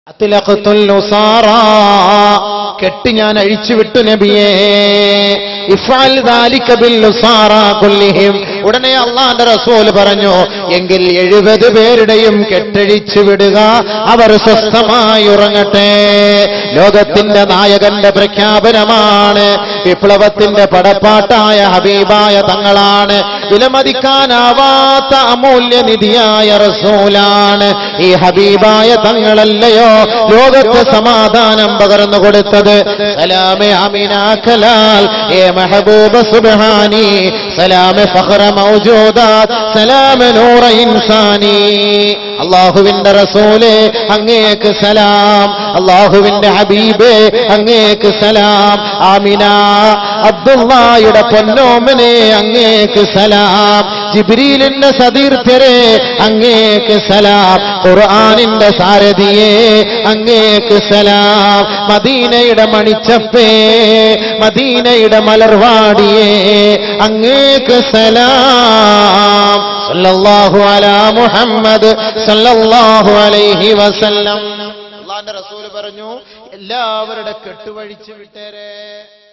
അത്ലഖ്തുൽ ഉസാറാ. കെട്ട് ഞാൻ അഴിച്ചുവിട്ടു നബിയേ ഇഫ്അൽ ദാലിക ബിൽ ഉസാറാ കുല്ലിഹിം ഉടനെ അള്ളാന്റെ റസൂൽ പറഞ്ഞു എങ്കിൽ എഴുപത് പേരുടെയും കെട്ടഴിച്ചു വിടുക അവർ സ്വസ്ഥമായി ഉറങ്ങട്ടെ ലോകത്തിന്റെ നായകന്റെ പ്രഖ്യാപനമാണ് വിപ്ലവത്തിന്റെ പടപ്പാട്ടായ ഹബീബായ തങ്ങളാണ് വിലമതിക്കാനാവാത്ത അമൂല്യനിധിയായ റസൂലാണ് ഈ ഹബീബായ തങ്ങളല്ലയോ ലോകത്ത് സമാധാനം പകർന്നു കൊടുത്തത് സലാമെ അമിന കലാൽ ഏ മെഹബൂബ സുബ്ഹാനി സലാമെ ഫഖറ മൗജൂദാത്ത് സലാമെ നൂറ ഇൻസാനി അള്ളാഹുവിന്റെ റസൂലെ അങ്ങേക്ക് സലാം അള്ളാഹുവിന്റെ ഹബീബേ അങ്ങേക്ക് സലാം ആമിന അബ്ദുള്ളായുടെ പൊന്നോമനെ അങ്ങേക്ക് സലാം ജിബ്രീലിന്റെ സതീർത്ഥരെ അങ്ങേക്ക് സലാം ഖുർആനിന്റെ സാരഥിയെ അങ്ങേക്ക് സലാം മദീനയുടെ മണിച്ചപ്പേ മദീനയുടെ മലർവാടിയെ അങ്ങേക്ക് സലാം സല്ലല്ലാഹു അലാ മുഹമ്മദ് സല്ലല്ലാഹു അലൈഹി വസല്ലം അള്ളാന്റെ റസൂല് പറഞ്ഞു എല്ലാവരുടെ കെട്ടുവഴിച്ചു വിട്ടേരെ